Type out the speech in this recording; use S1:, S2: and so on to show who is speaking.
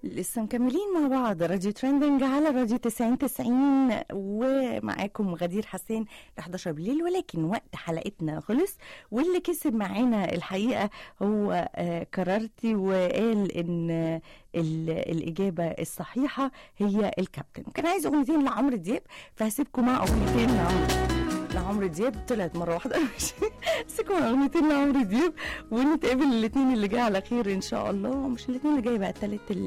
S1: لسه مكملين مع بعض راديو ترندنج على راديو 90 90 ومعاكم غدير حسين ل 11 بالليل ولكن وقت حلقتنا خلص واللي كسب معانا الحقيقه هو آه، كرارتي وقال ان آه، ال- الاجابه الصحيحه هي الكابتن كان عايز اغنيتين لعمرو دياب فهسيبكم مع اغنيتين لعمرو لعمرو دياب طلعت مره واحده مش هسيبكم مع اغنيتين لعمرو دياب ونتقابل الاثنين اللي جاي على خير ان شاء الله مش الاثنين اللي جاي بقى التالت